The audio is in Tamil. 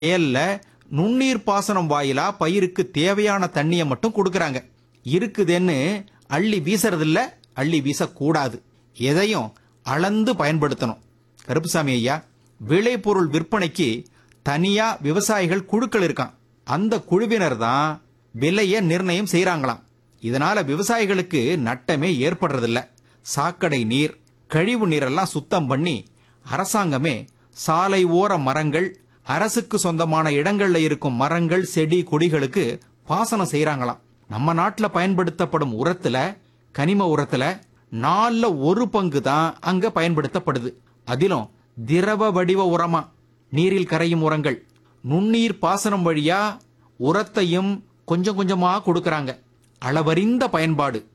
ஏல்ல நுண்ணீர் பாசனம் வாயிலா பயிருக்கு தேவையான தண்ணியை மட்டும் கொடுக்கறாங்க இருக்குதுன்னு அள்ளி வீசறதில்ல அள்ளி வீசக்கூடாது எதையும் அளந்து பயன்படுத்தணும் கருப்புசாமி ஐயா விளைபொருள் விற்பனைக்கு தனியா விவசாயிகள் குழுக்கள் இருக்கான் அந்த குழுவினர் தான் விலையை நிர்ணயம் செய்றாங்களாம் இதனால விவசாயிகளுக்கு நட்டமே ஏற்படுறதில்ல சாக்கடை நீர் கழிவு நீரெல்லாம் சுத்தம் பண்ணி அரசாங்கமே சாலை ஓர மரங்கள் அரசுக்கு சொந்தமான இடங்கள்ல இருக்கும் மரங்கள் செடி கொடிகளுக்கு பாசனம் செய்றாங்களாம் நம்ம நாட்டுல பயன்படுத்தப்படும் உரத்துல கனிம உரத்துல நாலுல ஒரு பங்கு தான் அங்க பயன்படுத்தப்படுது அதிலும் திரவ வடிவ உரமா நீரில் கரையும் உரங்கள் நுண்ணீர் பாசனம் வழியா உரத்தையும் கொஞ்சம் கொஞ்சமா கொடுக்கறாங்க அளவறிந்த பயன்பாடு